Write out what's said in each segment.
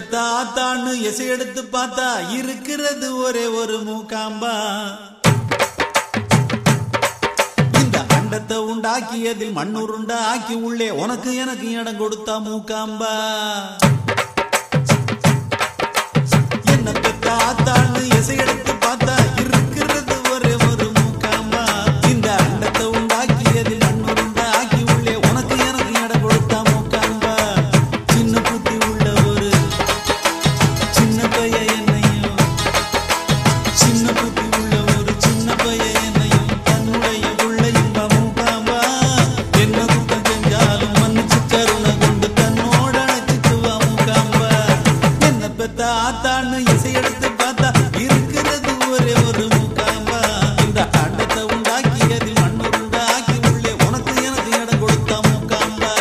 பெத்த ஆத்தான்னு எசை எடுத்து பார்த்தா இருக்கிறது ஒரே ஒரு மூக்காம்பா இந்த அண்டத்தை உண்டாக்கியதில் மண்ணுருண்டா ஆக்கி உள்ளே உனக்கு எனக்கு இடம் கொடுத்தா மூக்காம்பா என்ன பெத்த ஆத்தான்னு எசை எடுத்து பார்த்தா இருக்கிறது ஒரே ஒரு மூக்காம்பா இந்த அண்டத்தை உண்டாக்கியதில் மண்ணுருண்டா ஆக்கி உள்ளே உனக்கு எனக்கு இடம் கொடுத்தா மூக்காம்பா சின்ன புத்தி உள்ள ஒரு சின்ன பைய என்னையும் சின்ன புத்தி உள்ள ஒரு சின்ன பைய என்னையும் தன்னுடைய உள்ள இன்ப மூக்காம்பா என்ன குத்தம் செஞ்சாலும் மன்னிச்சு கருணை கொண்டு தன்னோட அணைச்சுக்குவா மூக்காம்பா என்ன பெத்த ஆத்தான்னு இசை எடுத்து பார்த்தா இருக்கிறது ஒரே ஒரு மூக்காம்பா இந்த அண்டத்தை உண்டாக்கியதில் மண்ணுருண்டா ஆக்கி உள்ளே உனக்கு எனக்கு இடம் கொடுத்தா மூக்காம்பா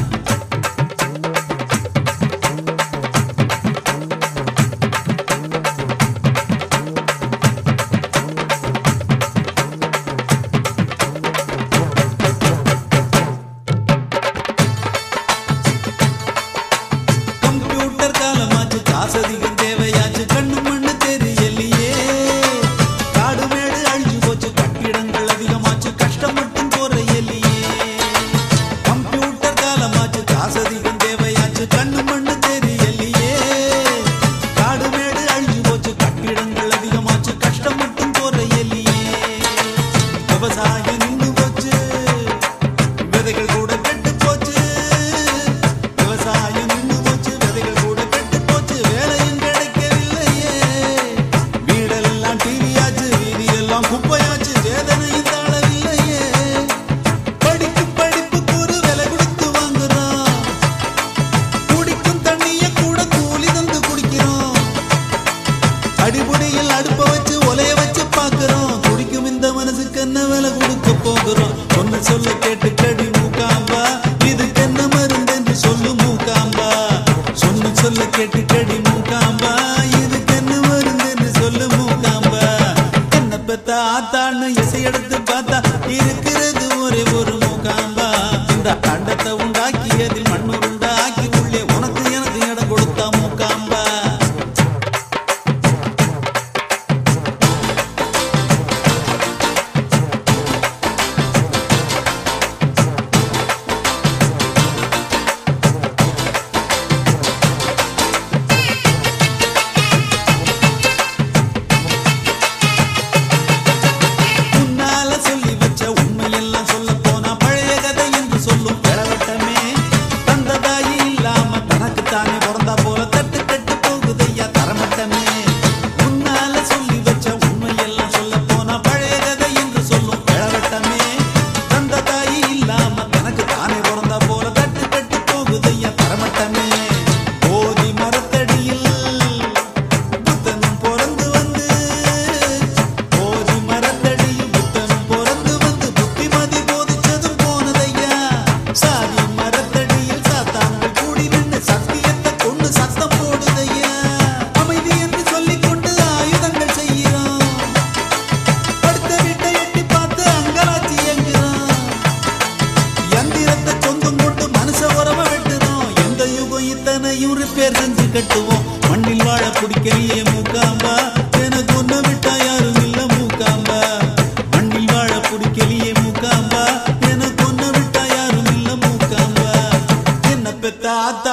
கம்ப்யூட்டர் காலமாச்சு காசதிகம் தேவையாச்சு கண்ணு மண்ணு தெரியலையே காடு மேடு அழிஞ்சு போச்சு கட்டிடங்கள் அதிகமாச்சு கஷ்டம் மட்டும் குறையலையே கம்ப்யூட்டர் காலமாச்சு காசதிகம் தேவையாச்சு கண்ணு மண்ணு தெரியலையே காடு மேடு அழிஞ்சு போச்சு கட்டிடங்கள் அதிகமாச்சு கஷ்டம் மட்டும் குறையலையே விவசாயம் நின்று போச்சு விதைகள் கூட கெட்டு போச்சு விவசாயம் நின்று போச்சு விதைகள் கூட கெட்டு போச்சு வேலையும் கிடைக்கவில்லையே வீடெல்லாம் டிவியாச்சு வீதியெல்லாம் குப்பையாச்சு வேதனையும் தாழவில்லையே படிப்பு படிப்புக்கு ஒரு விலை கொடுத்து வாங்குறோம் குடிக்கும் தண்ணிய கூட கூலி தந்து குடிக்கிறோம் அடிபுடியில் அடுப்ப வச்சு ஒலைய வச்சு பாக்குறோம் குடிக்கும் இந்த மனசுக்கு என்ன விலை கொடுக்க போகிறோம் ஒன்னு சொல்ல கேட்டு கடி மூக்காம்பா இதுக்கு என்ன மருந்து என்று சொல்லு மூக்காம்பா சொன்ன சொல்ல கேட்டு கடி மூக்காம்பா இதுக்கு என்ன மருந்து என்று சொல்லு மூக்காம்பா என்ன பெத்த ஆத்தான்னு இசை எடுத்து பார்த்தா இருக்கிறது ஒரே ஒரு மூக்காம்பா இந்த அண்டத்தை உண்டாக்கியதில் மண்ணுருண்டா ஆக்கி உள்ளே உனக்கு எனக்கு இடம் கொடுத்தா மூக்காம்பா முன்னால சொல்லி வச்ச உண்மையெல்லாம் சொல்ல போனா பழைய கதை என்று சொல்லும் இளவட்டமே தந்த தாயி இல்லாம தனக்கு தானே பிறந்தா போல தட்டு கட்டு போகுதையா தரமட்டமே முன்னால சொல்லி வச்ச உண்மையெல்லாம் சொல்ல போனா பழைய கதை என்று சொல்லும் இளவட்டமே தந்த தாயி இல்லாம தனக்கு தானே பிறந்தா போல தட்டு கட்டு போகுதையா தரமட்டமே போதி மரத்தடியில் புத்தனும் பிறந்து வந்து போதி மரத்தடியில் புத்தனும் பிறந்து வந்து புத்திமதி போதிச்சதும் போனதையா சாதி மரத்தடியில் சாத்தான்கள் கூடி நின்று சத்தியத்தை கொண்டு சத்தம் போடுதையா அமைதி என்று சொல்லிக் கொண்டு ஆயுதங்கள் செய்கிறோம் அடுத்த வீட்டை எட்டி பார்த்து அங்கலாச்சி எங்கிறோம் யந்திரத்தை சொந்தம் கொண்டு மனுஷ உறவ வெட்டுறோம் எந்த யுகம் இத்தனையும் ரிப்பேர் செஞ்சு கட்டுவோம் மண்ணில் வாழ பிடிக்கலையே மூக்காம்பா எனக்கு ஒன்ன விட்டா யாரும் இல்ல மூக்காம்பா மண்ணில் வாழ பிடிக்கலையே மூக்காம்பா எனக்கு ஒன்ன விட்டா யாரும் இல்ல மூக்காம்பா என்ன பெத்த ஆத்தா